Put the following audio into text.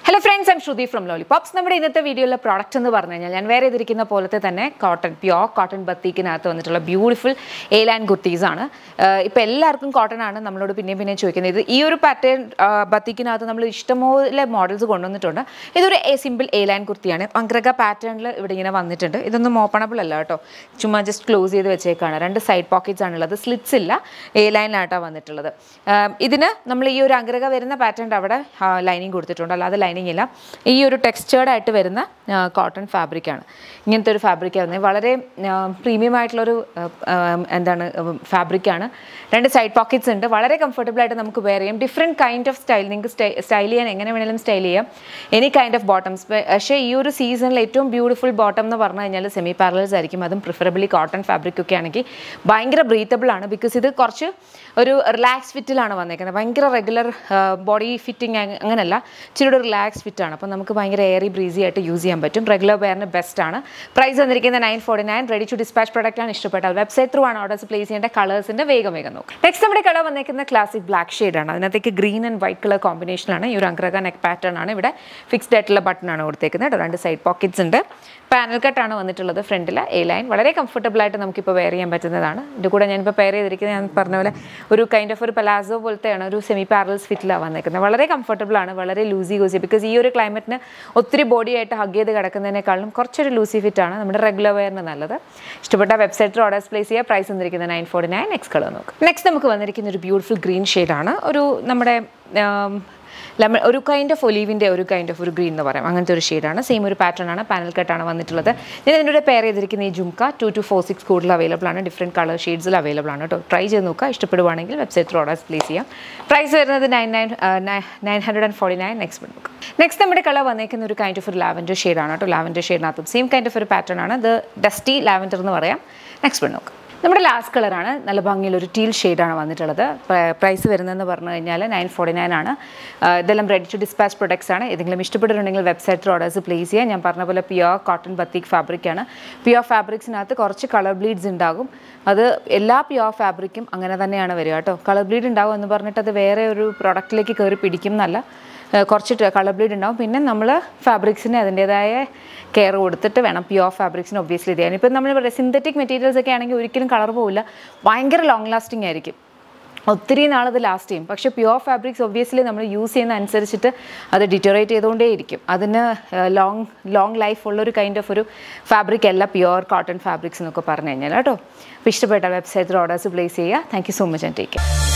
Hello friends I'm Shruti from Lollipops നമ്മുടെ ഇന്നത്തെ വീഡിയോയിലെ പ്രോഡക്റ്റ് എന്ന് പറഞ്ഞു കഴിഞ്ഞാൽ ഞാൻ വേറെ ഇതിരിക്കുന്ന പോലത്തെ തന്നെ കോട്ടൺ പ്യോർ കോട്ടൺ ബത്തീക്കിനകത്ത് വന്നിട്ടുള്ള ബ്യൂട്ടിഫുൾ എ ലൈൻ കുർത്തീസ് ആണ് ഇപ്പോൾ എല്ലാവർക്കും കോട്ടൺ ആണ് നമ്മളോട് പിന്നെയും പിന്നെയും ചോദിക്കുന്നത് ഇത് ഈ ഒരു പാറ്റേൺ ബത്തീക്കിനകത്ത് നമ്മൾ ഇഷ്ടംപോലെ മോഡൽസ് കൊണ്ടുവന്നിട്ടുണ്ട് ഇതൊരു എ സിമ്പിൾ എ ലൈൻ കുർത്തിയാണ് അഗ്രക പാറ്റേണിൽ ഇവിടെ ഇങ്ങനെ വന്നിട്ടുണ്ട് ഇതൊന്നും ഓപ്പണബിൾ അല്ല കേട്ടോ ചുമ്മാ ജസ്റ്റ് ക്ലോസ് ചെയ്ത് വെച്ചേക്കാണ് രണ്ട് സൈഡ് പോക്കറ്റ്സ് ആണുള്ളത് സ്ലിറ്റ്സ് ഇല്ല എ ലൈനിലായിട്ടാണ് വന്നിട്ടുള്ളത് ആം, ഇതിന് നമ്മൾ ഈ ഒരു അഗ്രക വരുന്ന പാറ്റേണിൻ്റെ അവിടെ ലൈനിങ് കൊടുത്തിട്ടുണ്ട് അല്ലാതെ ലൈനിങ് ഇല്ല ഈ ഒരു ടെക്സ്ചേർഡ് ആയിട്ട് വരുന്ന കോട്ടൺ ഫാബ്രിക്കാണ് ഇങ്ങനത്തെ ഒരു ഫാബ്രിക്കാണ് വരുന്നത് വളരെ പ്രീമിയം ആയിട്ടുള്ളൊരു ആ, ആ, എന്താണ് ഫാബ്രിക്കാണ് രണ്ട് സൈഡ് പോക്കറ്റ്സ് ഉണ്ട് വളരെ കംഫർട്ടബിൾ ആയിട്ട് നമുക്ക് വെയർ ചെയ്യാം ഡിഫറെൻറ്റ് കൈൻഡ് ഓഫ് സ്റ്റൈൽ നിങ്ങൾക്ക് സ്റ്റൈൽ ചെയ്യാൻ എങ്ങനെ വേണമെങ്കിലും സ്റ്റൈൽ ചെയ്യാം എനി കൈൻഡ് ഓഫ് ബോട്ടംസ് പക്ഷേ ഈ ഒരു സീസണിൽ ഏറ്റവും ബ്യൂട്ടിഫുൾ ബോട്ടം എന്ന് പറഞ്ഞു കഴിഞ്ഞാൽ സെമി പാരലൽസ് ആയിരിക്കും അതും പ്രിഫറബിളി കോട്ടൺ ഫാബ്രിക് ഒക്കെ ആണെങ്കിൽ ഭയങ്കര ബ്രീത്തബിൾ ആണ് ബിക്കോസ് ഇത് കുറച്ച് ഒരു റിലാക്സ് ഫിറ്റിലാണ് വന്നേക്കുന്നത് ഭയങ്കര റെഗുലർ ബോഡി ഫിറ്റിംഗ് അങ്ങനെയല്ല ഇച്ചിരി ഒരു റിലാക്സ് ഫിറ്റാണ് അപ്പോൾ നമുക്ക് ഭയങ്കര എയറി ബ്രീസി ആയിട്ട് യൂസ് ചെയ്യാൻ പറ്റും റെഗുലർ വെയറിന് ബെസ്റ്റ് ആണ് പ്രൈസ് വന്നിരിക്കുന്നത് nine forty nine ready to dispatch product ആണ് ഇഷ്ടപ്പെട്ടാൽ വെബ്സൈറ്റ് ത്രൂ ആണ് ഓർഡേഴ്സ് പ്ലേസ് ചെയ്യേണ്ട കളേഴ്സിൻ്റെ വേഗം വേഗം നോക്കാം നെക്സ്റ്റ് നമ്മുടെ കളർ വന്നേക്കുന്ന ക്ലാസിക് ബ്ലാക്ക് ഷെയ്ഡാണ് അതിനകത്തേക്ക് ഗ്രീൻ ആൻഡ് വൈറ്റ് കളർ കോമ്പിനേഷനാണ് ഈ ഒരു അഗ്രക നെക്ക് പാറ്റേൺ ആണ് ഇവിടെ ഫിക്സ്ഡ് ആയിട്ടുള്ള ബട്ടൺ ആണ് കൊടുത്തേക്കുന്നത് കേട്ടോ. രണ്ട് സൈഡ് പോക്കറ്റ്സ് ഉണ്ട് പാനൽ കട്ടാണ് വന്നിട്ടുള്ളത് ഫ്രണ്ടിൽ എ ലൈൻ വളരെ കംഫർട്ടബിൾ ആയിട്ട് നമുക്കിപ്പോൾ വെയർ ചെയ്യാൻ പറ്റുന്നതാണ് ഇതിൻ്റെ കൂടെ ഞാനിപ്പോൾ പെയർ ചെയ്തിരിക്കുന്നത് ഞാൻ പറഞ്ഞ പോലെ ഒരു കൈൻഡ് ഓഫ് ഒരു പലാസോ പോലത്തെയാണ് ഒരു സെമി പാരൽസ് ഫിറ്റിലാണ് വന്നേക്കുന്നത് വളരെ കംഫർട്ടബിൾ ആണ് വളരെ ലൂസി ഗൂസി ബിക്കോസ് ഈ ഒരു ക്ലൈമറ്റിന് ഒത്തിരി ബോഡി ആയിട്ട് ഹഗ് ചെയ്ത് കിടക്കുന്നതിനേക്കാളും കുറച്ചൊരു ലൂസി ഫിറ്റാണ് നമ്മുടെ റെഗുലർ വെയറിന് നല്ലത് ഇഷ്ടപ്പെട്ട വെബ്സൈറ്റിൽ ഓർഡേഴ്സ് പ്ലേസ് ചെയ്യുക പ്രൈസ് വന്നിരിക്കുന്നത് nine forty nine next colour നോക്കാം നെക്സ്റ്റ് നമുക്ക് വന്നിരിക്കുന്ന ഒരു ബ്യൂട്ടിഫുൾ ഗ്രീൻ ഷെയ്ഡാണ് ഒരു നമ്മുടെ ആം, ലെമൺ ഒരു കൈൻഡ് ഓഫ് ഒലീവിൻ്റെ ഒരു കൈൻഡ് ഓഫ് ഒരു ഗ്രീൻ എന്ന് പറയാം അങ്ങനത്തെ ഒരു ഷെയ്ഡാണ് സെയിം ഒരു പാറ്റേൺ ആണ് പാനൽ കട്ടാണ് വന്നിട്ടുള്ളത് ഞാൻ ഇതിൻ്റെ കൂടെ പെയർ ചെയ്തിരിക്കുന്ന ഈ jhumka two two four six കൂടുതൽ അവൈലബിൾ ആണ് ഡിഫറെൻറ്റ് കളർ ഷെയ്ഡ്സിൽ അവൈലബിൾ ആണ് കേട്ടോ ട്രൈ ചെയ്ത് നോക്കുക ഇഷ്ടപ്പെടുവാണെങ്കിൽ വെബ്സൈറ്റിൽ ഓർഡേഴ്സ് പ്ലേസ് ചെയ്യാം പ്രൈസ് വരുന്നത് nine nine nine hundred and forty nine next നോക്കുക നെക്സ്റ്റ് നമ്മുടെ കളർ വന്നേക്കുന്ന ഒരു കൈൻഡ് ഓഫ് ഒരു ലാവൻഡർ ഷെയ്ഡാണ് കേട്ടോ ലാവൻഡർ ഷെയ്ഡിനകത്തും സെയിം കൈൻഡ് ഓഫ് ഒരു പാറ്റേൺ ആണ് ഇത് ഡസ്റ്റി ലാവൻഡർ എന്ന് പറയാം നെക്സ്റ്റ് നോക്കുക നമ്മുടെ ലാസ്റ്റ് കളറാണ് നല്ല ഭംഗിയുള്ള ഒരു ടീൽ ഷെയ്ഡാണ് വന്നിട്ടുള്ളത് പ്രൈസ് വരുന്നതെന്ന് പറഞ്ഞു കഴിഞ്ഞാൽ നയൻ ഫോർട്ടി നയൻ ആണ് ആ, ഇതെല്ലാം റെഡി ടു ഡിസ്പാച്ച് പ്രൊഡക്ട്സ് ആണ് ഏതെങ്കിലും ഇഷ്ടപ്പെട്ടിട്ടുണ്ടെങ്കിൽ വെബ്സൈറ്റിൽ ഓർഡേഴ്സ് പ്ലേസ് ചെയ്യാം ഞാൻ പറഞ്ഞ പോലെ പ്യുവർ കോട്ടൺ ബത്തീക് ഫാബ്രിക്കാണ് പ്യുവർ ഫാബ്രിക്സിനകത്ത് കുറച്ച് കളർ ബ്ലീഡ്സ് ഉണ്ടാകും അത് എല്ലാ പ്യുവർ ഫാബ്രിക്കും അങ്ങനെ തന്നെയാണ് വരിക കേട്ടോ കളർ ബ്ലീഡ് ഉണ്ടാകും എന്ന് പറഞ്ഞിട്ട് അത് വേറെ ഒരു പ്രൊഡക്റ്റിലേക്ക് കയറി പിടിക്കും എന്നല്ല ഏഹ് കുറച്ച് കളർ ബ്ലീഡ് ഉണ്ടാവും പിന്നെ നമ്മൾ ഫാബ്രിക്സിന് അതിൻ്റേതായ കെയർ കൊടുത്തിട്ട് വേണം പ്യുവർ ഫാബ്രിക്സിന് ഒബ്വിയസ്ലി ഇത് ചെയ്യാൻ ഇപ്പം നമ്മൾ സിന്തറ്റിക് മെറ്റീരിയൽസ് ഒക്കെ ആണെങ്കിൽ ഒരിക്കലും കളർ പോവില്ല ഭയങ്കര ലോങ് ലാസ്റ്റിംഗ് ആയിരിക്കും ഒത്തിരി നാളത് ലാസ്റ്റ് ചെയ്യും പക്ഷേ പ്യുവർ ഫാബ്രിക്സ് ഒബ്വിയസ്ലി നമ്മൾ യൂസ് ചെയ്യുന്ന അനുസരിച്ചിട്ട് അത് ഡിറ്ററേറ്റ് ചെയ്തുകൊണ്ടേയിരിക്കും അതിന് ലോങ് ലോങ് ലൈഫ് ഉള്ളൊരു കൈൻഡ് ഓഫ് ഒരു ഫാബ്രിക് അല്ല പ്യുവർ കോട്ടൺ ഫാബ്രിക്സ് എന്നൊക്കെ പറഞ്ഞു കഴിഞ്ഞാൽ കേട്ടോ അപ്പോൾ ഇഷ്ടപ്പെട്ട വെബ്സൈറ്റിൽ ഓർഡേഴ്സ് പ്ലേസ് ചെയ്യുക thank you so much and take care